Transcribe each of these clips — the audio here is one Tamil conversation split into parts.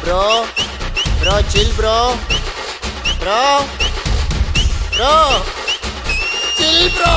bro bro chill bro bro bro chill bro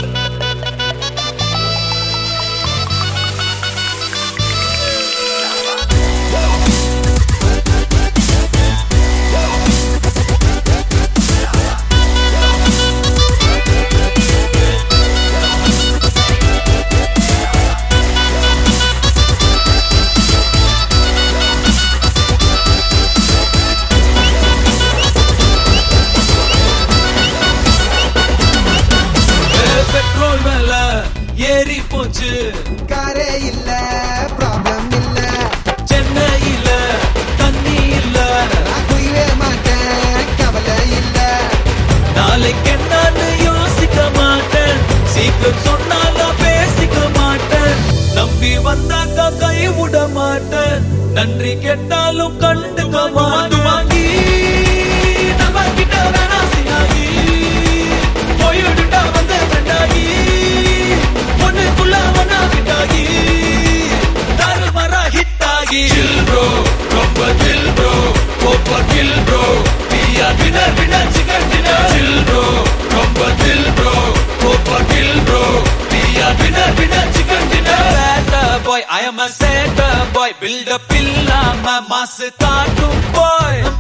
petrol மேல ஏறி போச்சு காரே இல்ல ப்ராப்ளம் இல்ல சென்னையில தண்ணி இல்ல நான் குயிவே மாட்டேன் கவலை இல்ல நாளைக்கு என்னன்னு யோசிக்க மாட்டேன் சீக்கிரம் சொன்னாலும் பேசிக்க மாட்டேன் நம்பி வந்தாக்கா கை விட மாட்டேன் நன்றி கேட்டாலும் கண்டுக்க மாட்டேன் வாங்கி நம்ம கிட்ட வேணா சினாகி போயிடுட்டா வந்த ஃப்ரெண்டாகி ஒண்ணுக்குள்ள ஒன்னா ஃபிட்டாகி தாறுமாறா ஹிட் ஆகி chill bro ரொம்ப chill bro over kill bro we are winner winner chicken dinner chill bro ரொம்ப chill bro over kill bro we are winner winner chicken dinner bad boy I am a sad boy build up இல்லாம மாசு காட்டும் boy